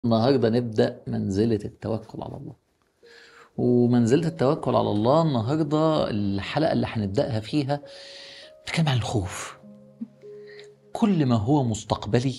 النهارده نبدأ منزلة التوكل على الله ومنزلة التوكل على الله النهارده الحلقة اللي هنبدأها فيها بتتكلم عن الخوف كل ما هو مستقبلي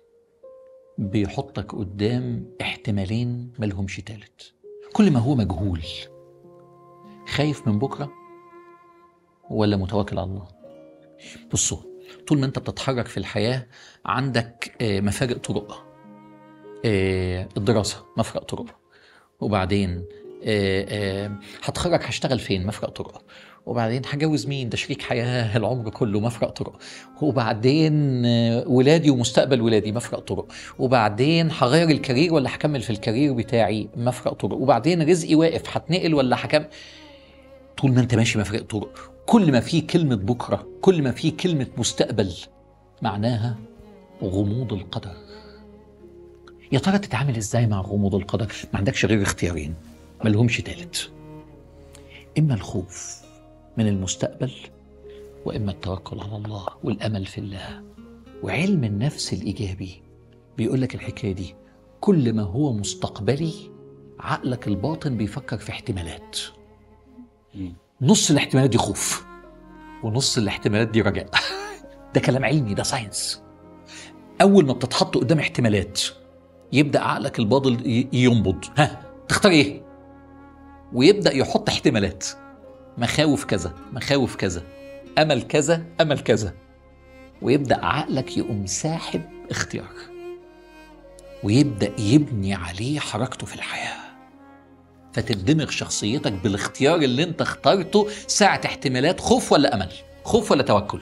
بيحطك قدام احتمالين ملهمش تالت كل ما هو مجهول خايف من بكرة ولا متوكل على الله بصوا طول ما انت بتتحرك في الحياة عندك آه، مفارق طرق آه، الدراسة مفرق طرق وبعدين آه، آه، هتخرج هشتغل فين مفرق طرق وبعدين هجوز مين ده شريك حياة العمر كله مفرق طرق وبعدين آه، ولادي ومستقبل ولادي مفرق طرق وبعدين هغير الكارير ولا هكمل في الكارير بتاعي مفرق طرق وبعدين رزقي واقف هتنقل ولا هكمل طول ما انت ماشي مفرق طرق كل ما فيه كلمة بكرة كل ما فيه كلمة مستقبل معناها غموض القدر يا ترى تتعامل ازاي مع غموض القدر ما عندكش غير اختيارين ملهمش تالت اما الخوف من المستقبل واما التوكل على الله والامل في الله وعلم النفس الايجابي بيقول لك الحكايه دي كل ما هو مستقبلي عقلك الباطن بيفكر في احتمالات نص الاحتمالات دي خوف ونص الاحتمالات دي رجاء ده كلام علمي ده ساينس اول ما بتتحط قدام احتمالات يبدا عقلك الباطن ي- ينبض ها تختار ايه ويبدا يحط احتمالات مخاوف كذا مخاوف كذا امل كذا امل كذا ويبدا عقلك يقوم ساحب اختيار ويبدا يبني عليه حركته في الحياه فتدمغ شخصيتك بالاختيار اللي انت اخترته ساعة احتمالات خوف ولا امل خوف ولا توكل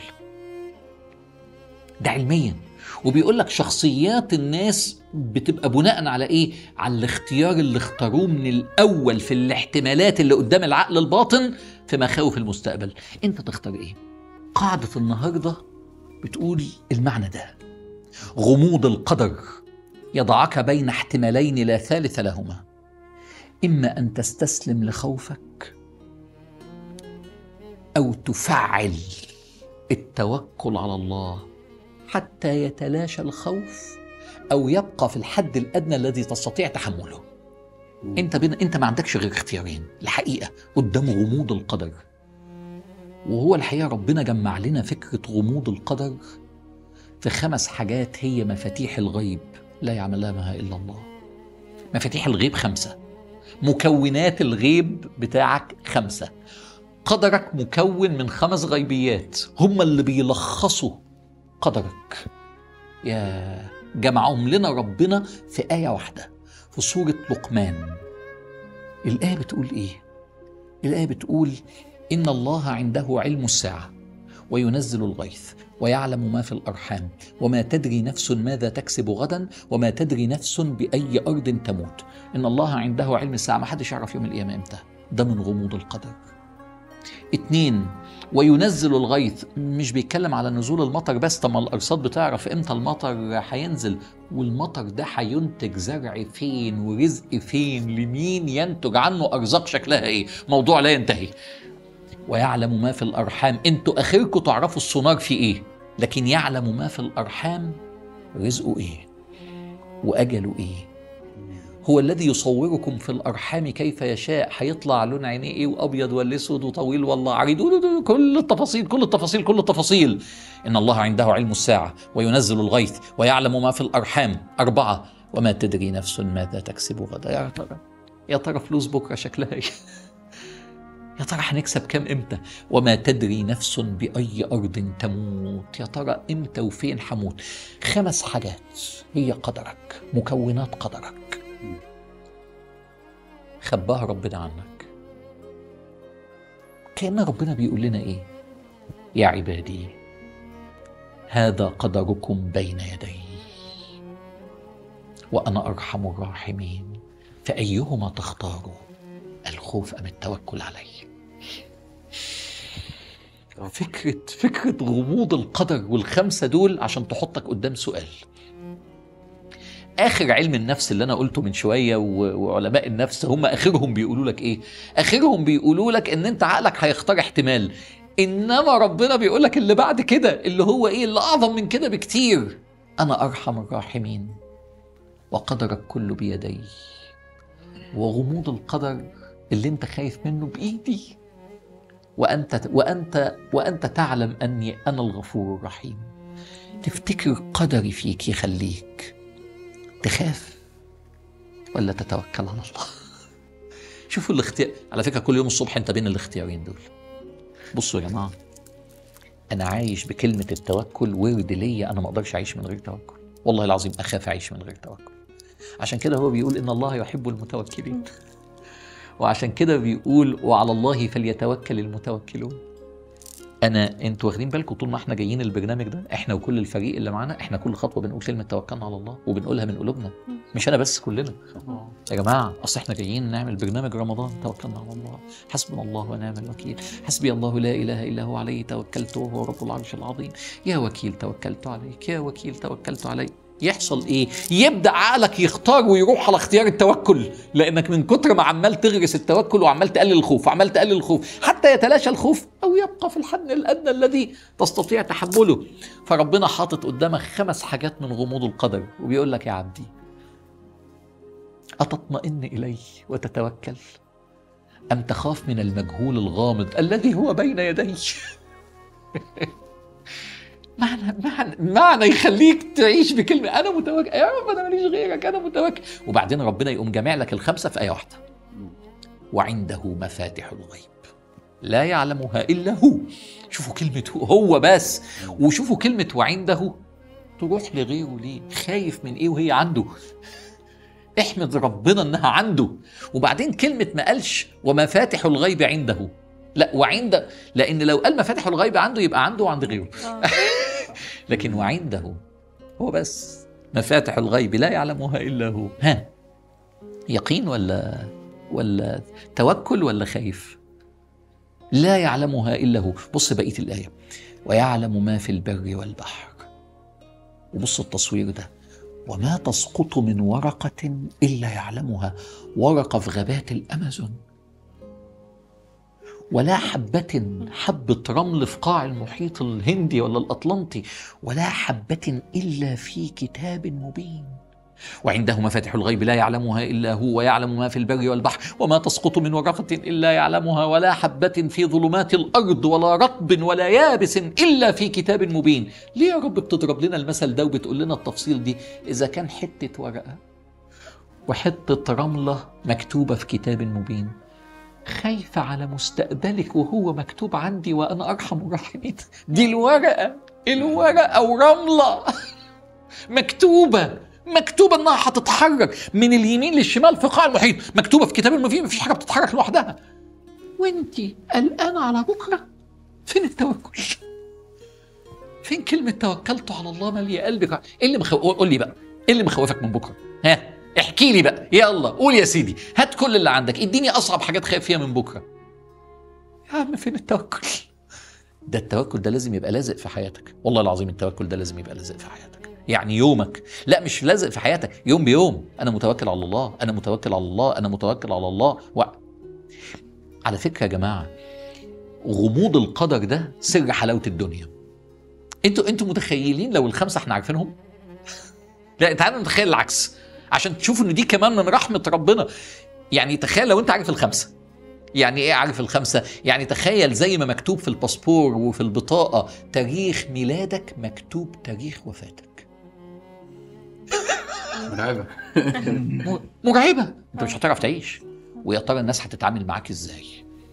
ده علميا وبيقول لك شخصيات الناس بتبقى بناء على ايه على الاختيار اللي اختاروه من الاول في الاحتمالات اللي قدام العقل الباطن في مخاوف المستقبل انت تختار ايه قاعدة النهاردة بتقول المعنى ده غموض القدر يضعك بين احتمالين لا ثالث لهما اما ان تستسلم لخوفك او تفعل التوكل على الله حتى يتلاشى الخوف او يبقى في الحد الادنى الذي تستطيع تحمله انت بين انت ما عندكش غير اختيارين الحقيقه قدام غموض القدر وهو الحقيقه ربنا جمع لنا فكره غموض القدر في خمس حاجات هي مفاتيح الغيب لا يعلمها الا الله مفاتيح الغيب خمسه مكونات الغيب بتاعك خمسة قدرك مكون من خمس غيبيات هم اللي بيلخصوا قدرك يا جمعهم لنا ربنا في آية واحدة في سورة لقمان الآية بتقول إيه؟ الآية بتقول إن الله عنده علم الساعة وينزل الغيث ويعلم ما في الارحام وما تدري نفس ماذا تكسب غدا وما تدري نفس باي ارض تموت ان الله عنده علم الساعه ما حدش يعرف يوم القيامه امتى ده من غموض القدر اتنين وينزل الغيث مش بيتكلم على نزول المطر بس طب ما الارصاد بتعرف امتى المطر هينزل والمطر ده هينتج زرع فين ورزق فين لمين ينتج عنه ارزاق شكلها ايه موضوع لا ينتهي ويعلم ما في الارحام انتوا اخركم تعرفوا السونار في ايه لكن يعلم ما في الارحام رزقه ايه واجله ايه هو الذي يصوركم في الارحام كيف يشاء هيطلع لون عينيه ايه وابيض ولا اسود وطويل ولا عريض كل التفاصيل كل التفاصيل كل التفاصيل ان الله عنده علم الساعه وينزل الغيث ويعلم ما في الارحام اربعه وما تدري نفس ماذا تكسب غدا يا ترى يا ترى فلوس بكره شكلها ايه يا ترى هنكسب كام امتى وما تدري نفس باي ارض تموت يا ترى امتى وفين هموت خمس حاجات هي قدرك مكونات قدرك خباها ربنا عنك كأن ربنا بيقول لنا ايه يا عبادي هذا قدركم بين يدي وانا ارحم الراحمين فايهما تختاروا الخوف ام التوكل عليه فكرة فكرة غموض القدر والخمسة دول عشان تحطك قدام سؤال آخر علم النفس اللي أنا قلته من شوية و- وعلماء النفس هم آخرهم بيقولوا لك إيه؟ آخرهم بيقولوا لك إن أنت عقلك هيختار احتمال إنما ربنا بيقول لك اللي بعد كده اللي هو إيه اللي أعظم من كده بكتير أنا أرحم الراحمين وقدرك كله بيدي وغموض القدر اللي انت خايف منه بايدي وانت وانت وانت تعلم اني انا الغفور الرحيم تفتكر قدري فيك يخليك تخاف ولا تتوكل على الله شوفوا الاختيار على فكره كل يوم الصبح انت بين الاختيارين دول بصوا يا جماعه انا عايش بكلمه التوكل ورد ليا انا ما اقدرش اعيش من غير توكل والله العظيم اخاف اعيش من غير توكل عشان كده هو بيقول ان الله يحب المتوكلين وعشان كده بيقول وعلى الله فليتوكل المتوكلون انا انتوا واخدين بالكم طول ما احنا جايين البرنامج ده احنا وكل الفريق اللي معانا احنا كل خطوه بنقول كلمه توكلنا على الله وبنقولها من قلوبنا مش انا بس كلنا يا جماعه اصل احنا جايين نعمل برنامج رمضان توكلنا على الله حسبنا الله ونعم الوكيل حسبي الله لا اله الا هو عليه توكلت وهو رب العرش العظيم يا وكيل توكلت عليك يا وكيل توكلت عليك يحصل ايه؟ يبدا عقلك يختار ويروح على اختيار التوكل لانك من كتر ما عمال تغرس التوكل وعمال تقلل الخوف وعمال تقلل الخوف حتى يتلاشى الخوف او يبقى في الحد الادنى الذي تستطيع تحمله فربنا حاطط قدامك خمس حاجات من غموض القدر وبيقول لك يا عبدي أتطمئن إلي وتتوكل أم تخاف من المجهول الغامض الذي هو بين يدي معنى معنى معنى يخليك تعيش بكلمة أنا متوكل يا رب أنا ماليش غيرك أنا متوكل وبعدين ربنا يقوم جامع لك الخمسة في آية واحدة وعنده مفاتح الغيب لا يعلمها إلا هو شوفوا كلمة هو, هو بس وشوفوا كلمة وعنده تروح لغيره ليه خايف من إيه وهي عنده احمد ربنا انها عنده وبعدين كلمه ما قالش ومفاتح الغيب عنده لا وعند لان لو قال مفاتح الغيب عنده يبقى عنده وعند غيره لكن وعنده هو بس مفاتح الغيب لا يعلمها الا هو ها يقين ولا ولا توكل ولا خايف لا يعلمها الا هو بص بقيه الايه ويعلم ما في البر والبحر وبص التصوير ده وما تسقط من ورقة إلا يعلمها ورقة في غابات الأمازون ولا حبة حبة رمل في قاع المحيط الهندي ولا الأطلنطي ولا حبة إلا في كتاب مبين وعنده مفاتح الغيب لا يعلمها الا هو ويعلم ما في البر والبحر وما تسقط من ورقه الا يعلمها ولا حبه في ظلمات الارض ولا رطب ولا يابس الا في كتاب مبين ليه يا رب بتضرب لنا المثل ده وبتقول لنا التفصيل دي اذا كان حته ورقه وحته رمله مكتوبه في كتاب مبين خايفة على مستقبلك وهو مكتوب عندي وأنا أرحم الراحمين دي الورقة الورقة ورملة مكتوبة مكتوبة انها هتتحرك من اليمين للشمال في قاع المحيط مكتوبة في كتاب المفيد مفيش حاجة بتتحرك لوحدها وانت قلقانة على بكرة فين التوكل فين كلمة توكلت على الله مالية قلبك ايه اللي مخو... قول لي بقى ايه اللي مخوفك من بكرة ها احكي لي بقى يلا قول يا سيدي هات كل اللي عندك اديني اصعب حاجات خايف فيها من بكرة يا عم فين التوكل ده التوكل ده لازم يبقى لازق في حياتك والله العظيم التوكل ده لازم يبقى لازق في حياتك يعني يومك لا مش لازق في حياتك يوم بيوم انا متوكل على الله انا متوكل على الله انا متوكل على الله و... على فكره يا جماعه غموض القدر ده سر حلاوه الدنيا انتوا انتوا متخيلين لو الخمسه احنا عارفينهم لا تعالوا نتخيل العكس عشان تشوفوا ان دي كمان من رحمه ربنا يعني تخيل لو انت عارف الخمسه يعني ايه عارف الخمسه يعني تخيل زي ما مكتوب في الباسبور وفي البطاقه تاريخ ميلادك مكتوب تاريخ وفاتك مرعبة مرعبه انت مش هتعرف تعيش ويا ترى الناس هتتعامل معاك ازاي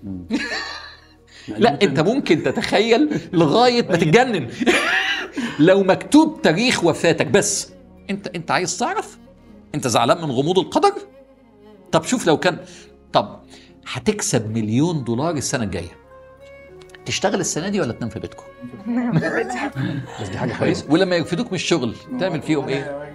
لا انت ممكن تتخيل لغايه ما تتجنن لو مكتوب تاريخ وفاتك بس انت انت عايز تعرف انت زعلان من غموض القدر طب شوف لو كان طب هتكسب مليون دولار السنه الجايه تشتغل السنه دي ولا تنام في بيتكم بس دي حاجه كويسه ولما يرفدوك من الشغل تعمل فيهم ايه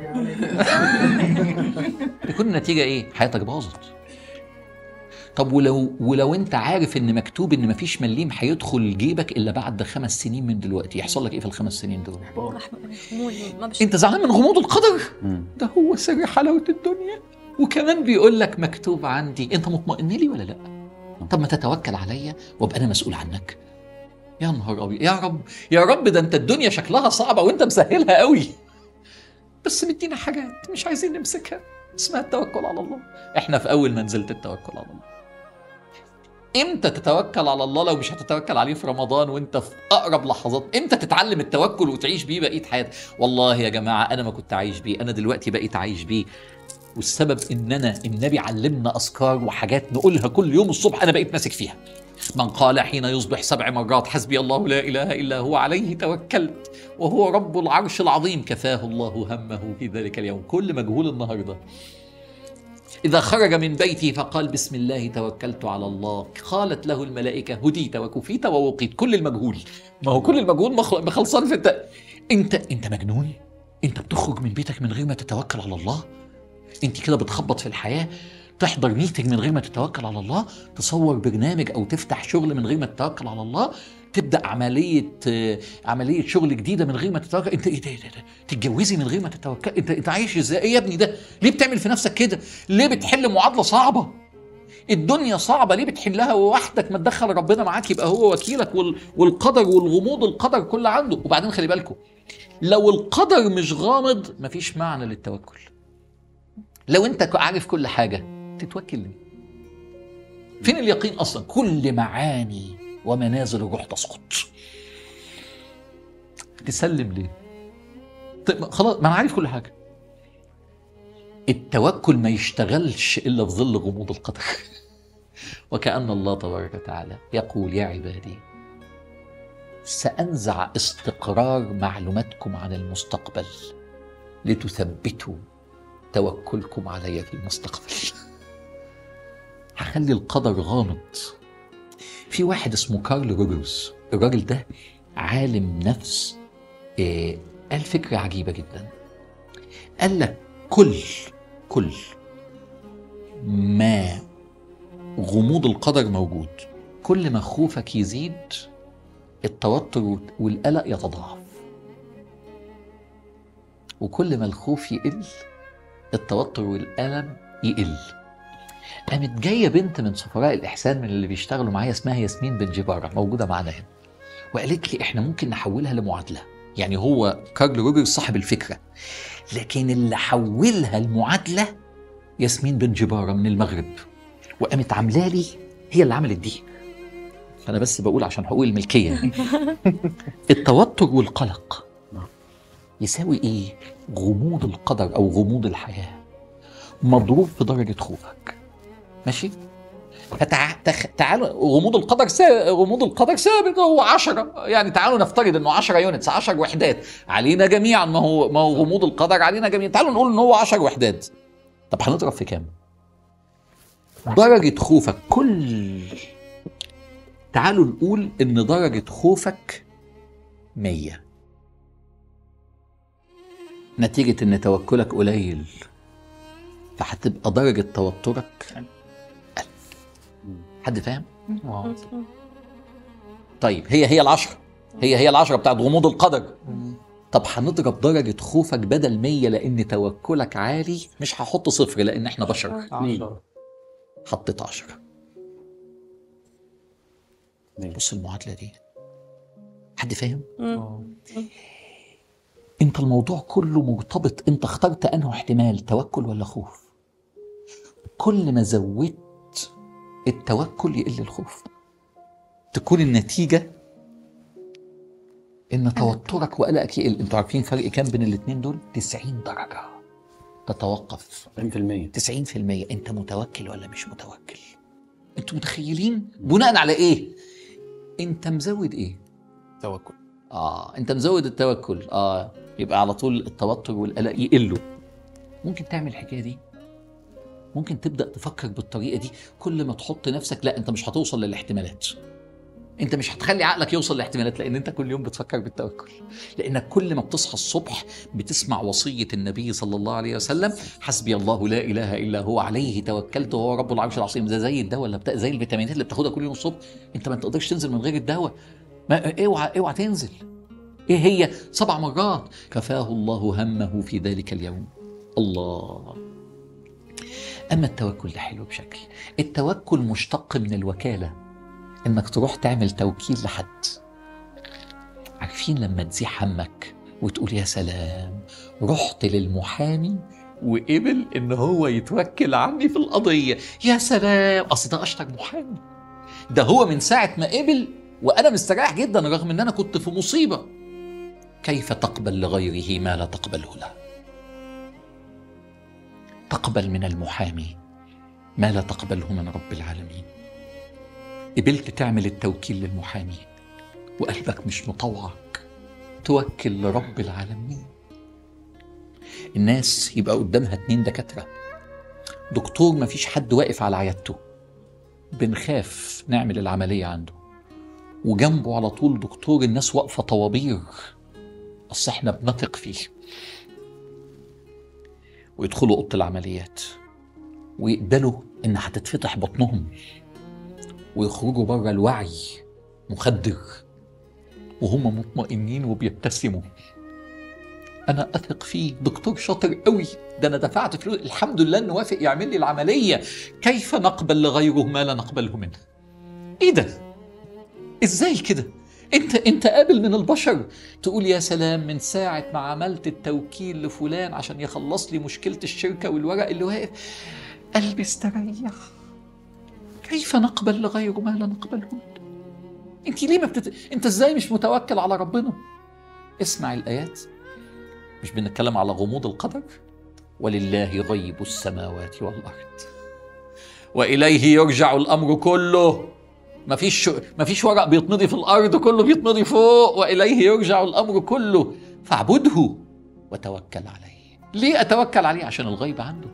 تكون النتيجه ايه حياتك باظت طب ولو ولو انت عارف ان مكتوب ان مفيش مليم هيدخل جيبك الا بعد خمس سنين من دلوقتي يحصل لك ايه في الخمس سنين دول ما بش... انت زعلان من غموض القدر ده هو سر حلاوه الدنيا وكمان بيقول لك مكتوب عندي انت مطمئن لي ولا لا طب ما تتوكل عليا وابقى انا مسؤول عنك يا نهار ابيض يا رب يا رب ده انت الدنيا شكلها صعبه وانت مسهلها قوي بس مدينا حاجات مش عايزين نمسكها اسمها التوكل على الله احنا في اول منزله التوكل على الله امتى تتوكل على الله لو مش هتتوكل عليه في رمضان وانت في اقرب لحظات امتى تتعلم التوكل وتعيش بيه بقيه حياتك والله يا جماعه انا ما كنت عايش بيه انا دلوقتي بقيت عايش بيه والسبب اننا النبي علمنا اذكار وحاجات نقولها كل يوم الصبح انا بقيت ماسك فيها من قال حين يصبح سبع مرات حسبي الله لا اله الا هو عليه توكلت وهو رب العرش العظيم كفاه الله همه في ذلك اليوم كل مجهول النهارده إذا خرج من بيته فقال بسم الله توكلت على الله قالت له الملائكة هديت وكفيت ووقيت كل المجهول ما هو كل المجهول مخل- مخلصان في انت انت انت مجنون انت بتخرج من بيتك من غير ما تتوكل على الله انت كده بتخبط في الحياة تحضر ميتنج من غير ما تتوكل على الله تصور برنامج او تفتح شغل من غير ما تتوكل على الله تبدا عمليه آه، عمليه شغل جديده من غير ما تتوكل انت ايه ده إيه ده إيه ده؟ تتجوزي من غير ما تتوكل انت انت عايش ازاي ايه يا ابني ده ليه بتعمل في نفسك كده ليه بتحل معادله صعبه الدنيا صعبة ليه بتحلها وحدك ما تدخل ربنا معاك يبقى هو وكيلك وال... والقدر والغموض القدر كله عنده وبعدين خلي بالكم لو القدر مش غامض مفيش معنى للتوكل لو انت عارف كل حاجة تتوكل ليه فين اليقين اصلا كل معاني ومنازل الروح تسقط تسلم ليه طيب خلاص ما انا عارف كل حاجه التوكل ما يشتغلش الا في ظل غموض القدر وكأن الله تبارك وتعالى يقول يا عبادي سأنزع استقرار معلوماتكم عن المستقبل لتثبتوا توكلكم علي في المستقبل هخلي القدر غامض في واحد اسمه كارل روجرز الراجل ده عالم نفس آه، قال فكرة عجيبة جدا قال لك كل كل ما غموض القدر موجود كل ما خوفك يزيد التوتر والقلق يتضاعف وكل ما الخوف يقل التوتر والألم يقل قامت جايه بنت من سفراء الاحسان من اللي بيشتغلوا معايا اسمها ياسمين بن جباره موجوده معانا هنا وقالت لي احنا ممكن نحولها لمعادله يعني هو كارل روجرز صاحب الفكره لكن اللي حولها المعادله ياسمين بن جباره من المغرب وقامت عامله لي هي اللي عملت دي انا بس بقول عشان حقوق الملكيه يعني. التوتر والقلق يساوي ايه غموض القدر او غموض الحياه مضروب في درجه خوفك ماشي فتع... تخ... تعالوا غموض القدر سا... غموض القدر ثابت هو 10 يعني تعالوا نفترض انه 10 يونتس 10 وحدات علينا جميعا ما هو ما هو غموض القدر علينا جميعا تعالوا نقول ان هو 10 وحدات طب هنضرب في كام؟ درجة خوفك كل تعالوا نقول ان درجة خوفك 100 نتيجة ان توكلك قليل فهتبقى درجة توترك ألف حد فاهم؟ طيب هي هي العشرة هي هي العشرة بتاعت غموض القدر طب هنضرب درجة خوفك بدل 100 لأن توكلك عالي مش هحط صفر لأن احنا بشر عشرة. حطيت 10 اتنين. بص المعادلة دي حد فاهم؟ آه. انت الموضوع كله مرتبط انت اخترت انه احتمال توكل ولا خوف كل ما زودت التوكل يقل الخوف تكون النتيجة ان توترك وقلقك يقل انتوا عارفين فرق كام بين الاتنين دول 90 درجة تتوقف 90% 90% انت متوكل ولا مش متوكل انتوا متخيلين بناء على ايه انت مزود ايه توكل اه انت مزود التوكل اه يبقى على طول التوتر والقلق يقلوا ممكن تعمل الحكايه دي ممكن تبدا تفكر بالطريقه دي كل ما تحط نفسك لا انت مش هتوصل للاحتمالات انت مش هتخلي عقلك يوصل لاحتمالات لان انت كل يوم بتفكر بالتوكل لانك كل ما بتصحى الصبح بتسمع وصيه النبي صلى الله عليه وسلم حسبي الله لا اله الا هو عليه توكلت وهو رب العرش العظيم ده زي الدواء اللي بتا... زي الفيتامينات اللي بتاخدها كل يوم الصبح انت ما تقدرش تنزل من غير الدواء ما اوعى اوعى تنزل ايه هي سبع مرات كفاه الله همه في ذلك اليوم الله اما التوكل ده حلو بشكل التوكل مشتق من الوكاله انك تروح تعمل توكيل لحد عارفين لما تزيح همك وتقول يا سلام رحت للمحامي وقبل ان هو يتوكل عني في القضيه يا سلام اصل ده اشطر محامي ده هو من ساعه ما قبل وانا مستريح جدا رغم ان انا كنت في مصيبه كيف تقبل لغيره ما لا تقبله له تقبل من المحامي ما لا تقبله من رب العالمين قبلت تعمل التوكيل للمحامي وقلبك مش مطوعك توكل لرب العالمين الناس يبقى قدامها اتنين دكاترة دكتور مفيش حد واقف على عيادته بنخاف نعمل العملية عنده وجنبه على طول دكتور الناس واقفة طوابير أصل احنا بنثق فيه ويدخلوا أوضة العمليات ويقبلوا إن هتتفتح بطنهم ويخرجوا بره الوعي مخدر وهم مطمئنين وبيبتسموا انا اثق فيه دكتور شاطر قوي ده انا دفعت فلوس الحمد لله انه وافق يعمل لي العمليه كيف نقبل لغيره ما لا نقبله منه ايه ده ازاي كده انت انت قابل من البشر تقول يا سلام من ساعه ما عملت التوكيل لفلان عشان يخلص لي مشكله الشركه والورق اللي واقف قلبي استريح كيف نقبل لغيره ما لا نقبله منه انت ليه ما بتت... انت ازاي مش متوكل على ربنا اسمع الايات مش بنتكلم على غموض القدر ولله غيب السماوات والارض واليه يرجع الامر كله ما فيش ما فيش ورق بيتمضي في الارض كله بيتمضي فوق واليه يرجع الامر كله فاعبده وتوكل عليه ليه اتوكل عليه عشان الغيب عنده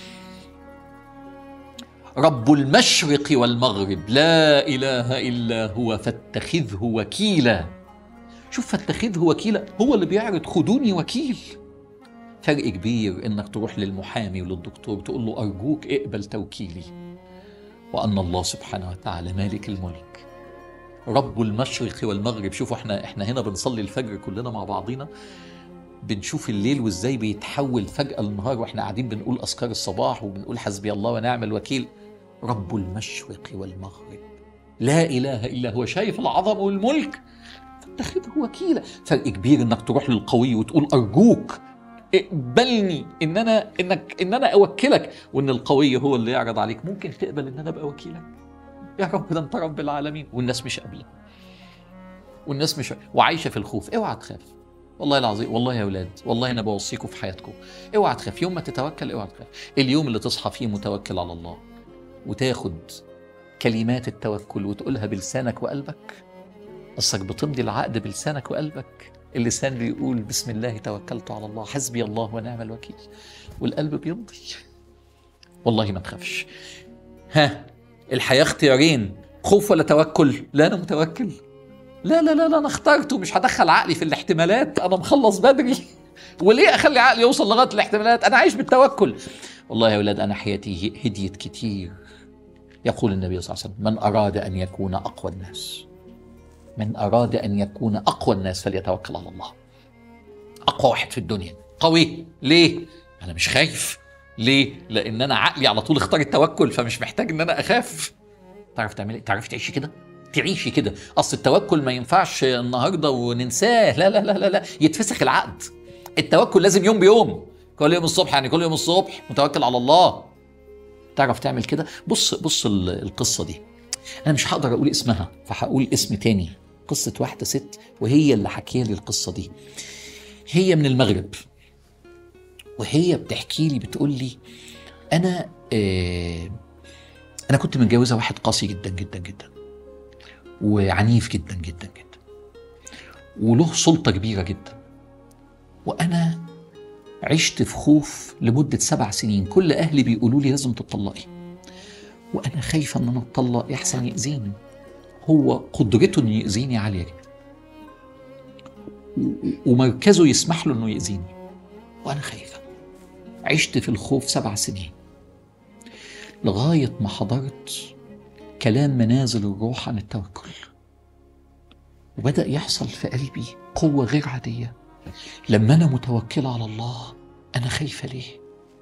رب المشرق والمغرب لا اله الا هو فاتخذه وكيلا شوف فاتخذه وكيلا هو اللي بيعرض خدوني وكيل فرق كبير انك تروح للمحامي وللدكتور تقول له ارجوك اقبل توكيلي وان الله سبحانه وتعالى مالك الملك رب المشرق والمغرب شوفوا احنا احنا هنا بنصلي الفجر كلنا مع بعضينا بنشوف الليل وازاي بيتحول فجأة للنهار واحنا قاعدين بنقول أذكار الصباح وبنقول حسبي الله ونعم الوكيل رب المشرق والمغرب لا إله إلا هو شايف العظمة والملك فاتخذه وكيلا فرق كبير انك تروح للقوي وتقول ارجوك اقبلني ان انا انك ان انا اوكلك وان القوي هو اللي يعرض عليك ممكن تقبل ان انا ابقى وكيلك يا رب ده انت رب العالمين والناس مش قابله والناس مش وعايشه في الخوف اوعى تخاف والله العظيم والله يا اولاد والله انا بوصيكم في حياتكم اوعى تخاف يوم ما تتوكل اوعى تخاف اليوم اللي تصحى فيه متوكل على الله وتاخد كلمات التوكل وتقولها بلسانك وقلبك اصلك بتمضي العقد بلسانك وقلبك اللسان بيقول بسم الله توكلت على الله حسبي الله ونعم الوكيل والقلب بيمضي والله ما تخافش ها الحياة اختيارين خوف ولا توكل لا أنا متوكل لا لا لا لا أنا اخترته مش هدخل عقلي في الاحتمالات أنا مخلص بدري وليه أخلي عقلي يوصل لغاية الاحتمالات أنا عايش بالتوكل والله يا أولاد أنا حياتي هديت كتير يقول النبي صلى الله عليه وسلم من أراد أن يكون أقوى الناس من أراد أن يكون أقوى الناس فليتوكل على الله أقوى واحد في الدنيا قوي ليه؟ أنا مش خايف ليه؟ لأن أنا عقلي على طول اختار التوكل فمش محتاج إن أنا أخاف تعرف تعملي تعرف تعيشي كده؟ تعيشي كده أصل التوكل ما ينفعش النهاردة وننساه لا لا لا لا, لا. يتفسخ العقد التوكل لازم يوم بيوم كل يوم الصبح يعني كل يوم الصبح متوكل على الله تعرف تعمل كده بص بص القصة دي أنا مش هقدر أقول اسمها فهقول اسم تاني قصة واحدة ست وهي اللي حكي لي القصة دي هي من المغرب وهي بتحكي لي بتقول لي أنا آه أنا كنت متجوزة واحد قاسي جدا جدا جدا وعنيف جدا جدا جدا وله سلطة كبيرة جدا وأنا عشت في خوف لمدة سبع سنين كل أهلي بيقولوا لي لازم تطلقي وأنا خايفة إن أنا أتطلق يحسن يأذيني هو قدرته انه يأذيني عالية جدا ومركزه يسمح له انه يأذيني وانا خايفة عشت في الخوف سبع سنين لغاية ما حضرت كلام منازل الروح عن التوكل وبدأ يحصل في قلبي قوة غير عادية لما أنا متوكلة على الله أنا خايفة ليه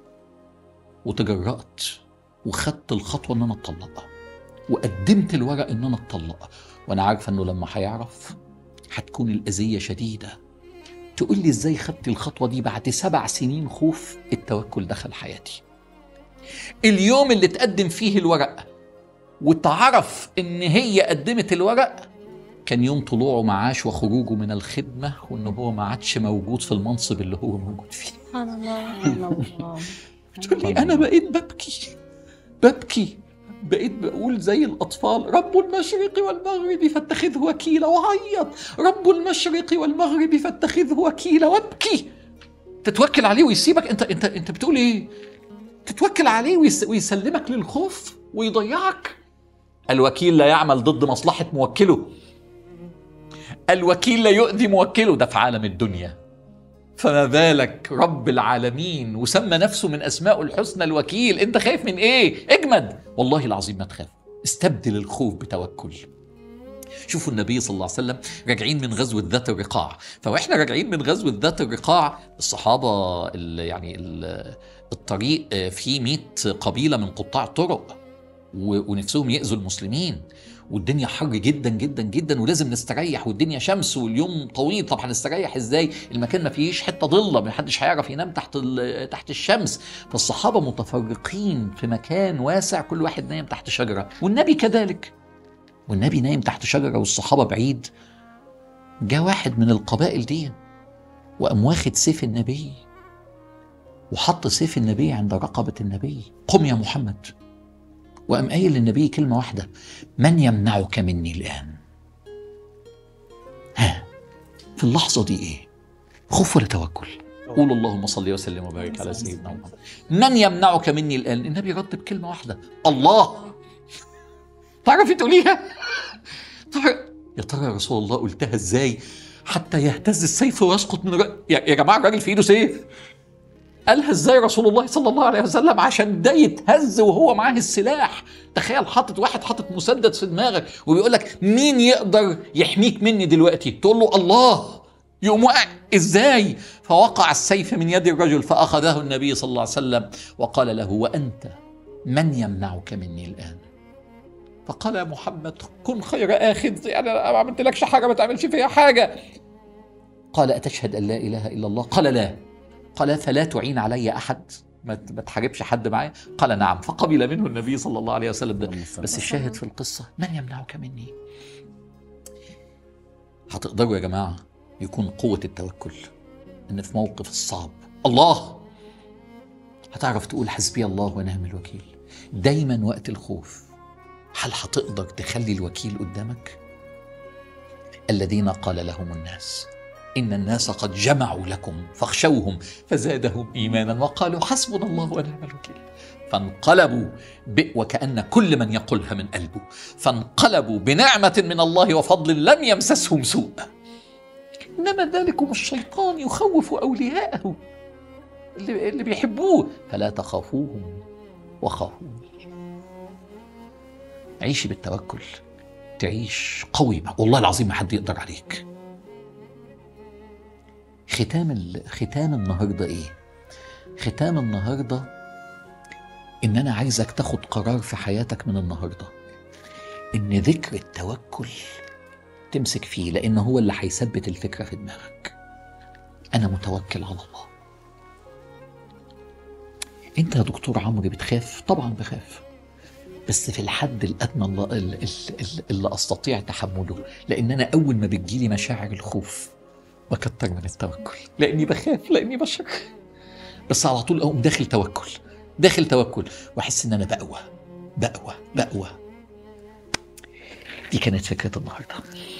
وتجرأت وخدت الخطوة إن أنا أتطلق وقدمت الورق ان انا اتطلق وانا عارفه انه لما هيعرف هتكون الاذيه شديده تقول لي ازاي خدت الخطوه دي بعد سبع سنين خوف التوكل دخل حياتي اليوم اللي تقدم فيه الورق وتعرف ان هي قدمت الورق كان يوم طلوعه معاش وخروجه من الخدمه وان هو ما عادش موجود في المنصب اللي هو موجود فيه سبحان الله الله تقول لي انا بقيت ببكي ببكي بقيت بقول زي الاطفال رب المشرق والمغرب فاتخذه وكيلا وعيط رب المشرق والمغرب فاتخذه وكيلا وابكي تتوكل عليه ويسيبك انت انت انت بتقول ايه تتوكل عليه ويس ويسلمك للخوف ويضيعك الوكيل لا يعمل ضد مصلحه موكله الوكيل لا يؤذي موكله ده في عالم الدنيا فما بالك رب العالمين وسمى نفسه من اسمائه الحسنى الوكيل انت خايف من ايه اجمد والله العظيم ما تخاف استبدل الخوف بتوكل شوفوا النبي صلى الله عليه وسلم راجعين من غزوة ذات الرقاع فواحنا راجعين من غزوة ذات الرقاع الصحابة ال يعني ال الطريق فيه 100 قبيلة من قطاع الطرق و- ونفسهم يأذوا المسلمين والدنيا حر جدا جدا جدا ولازم نستريح والدنيا شمس واليوم طويل طب هنستريح ازاي المكان ما فيهش حته ضله ما حدش هيعرف ينام تحت ال- تحت الشمس فالصحابه متفرقين في مكان واسع كل واحد نايم تحت شجره والنبي كذلك والنبي نايم تحت شجره والصحابه بعيد جاء واحد من القبائل دي وقام واخد سيف النبي وحط سيف النبي عند رقبه النبي قم يا محمد وقام قايل للنبي كلمه واحده من يمنعك مني الآن؟ ها في اللحظة دي إيه؟ خوف ولا توكل؟ قول اللهم صل وسلم وبارك على سيدنا محمد من يمنعك مني الآن؟ النبي رد بكلمة واحدة الله تعرفي تقوليها؟ تعرف- يا ترى يا رسول الله قلتها ازاي حتى يهتز السيف ويسقط من رأ... يا يا جماعة الراجل في ايده سيف قالها ازاي رسول الله صلى الله عليه وسلم عشان ده يتهز وهو معاه السلاح تخيل حاطط واحد حاطط مسدس في دماغك وبيقول لك مين يقدر يحميك مني دلوقتي تقول له الله يقوم وقع ازاي فوقع السيف من يد الرجل فاخذه النبي صلى الله عليه وسلم وقال له وانت من يمنعك مني الان فقال يا محمد كن خير اخذ يعني انا ما عملتلكش حاجه ما تعملش فيها حاجه قال اتشهد ان لا اله الا الله قال لا قال فلا تعين علي احد ما ما تحاربش حد معايا قال نعم فقبل منه النبي صلى الله عليه وسلم ده بس الشاهد في القصه من يمنعك مني هتقدروا يا جماعه يكون قوه التوكل ان في موقف الصعب الله هتعرف تقول حسبي الله ونعم الوكيل دايما وقت الخوف هل هتقدر تخلي الوكيل قدامك الذين قال لهم الناس إن الناس قد جمعوا لكم فاخشوهم فزادهم إيمانا وقالوا حسبنا الله ونعم الوكيل فانقلبوا ب... وكأن كل من يقولها من قلبه فانقلبوا بنعمة من الله وفضل لم يمسسهم سوء إنما ذلكم الشيطان يخوف أولياءه اللي, اللي بيحبوه فلا تخافوهم وخافوني عيشي بالتوكل تعيش قوي والله العظيم ما حد يقدر عليك ختام ال... ختام النهارده ايه؟ ختام النهارده ان انا عايزك تاخد قرار في حياتك من النهارده ان ذكر التوكل تمسك فيه لان هو اللي هيثبت الفكره في دماغك انا متوكل على الله انت يا دكتور عمرو بتخاف طبعا بخاف بس في الحد الادنى اللي, اللي, اللي استطيع تحمله لان انا اول ما بتجيلي مشاعر الخوف بكتر من التوكل لاني بخاف لاني بشر بس على طول اقوم داخل توكل داخل توكل واحس ان انا بقوى بقوى بقوى دي كانت فكره النهارده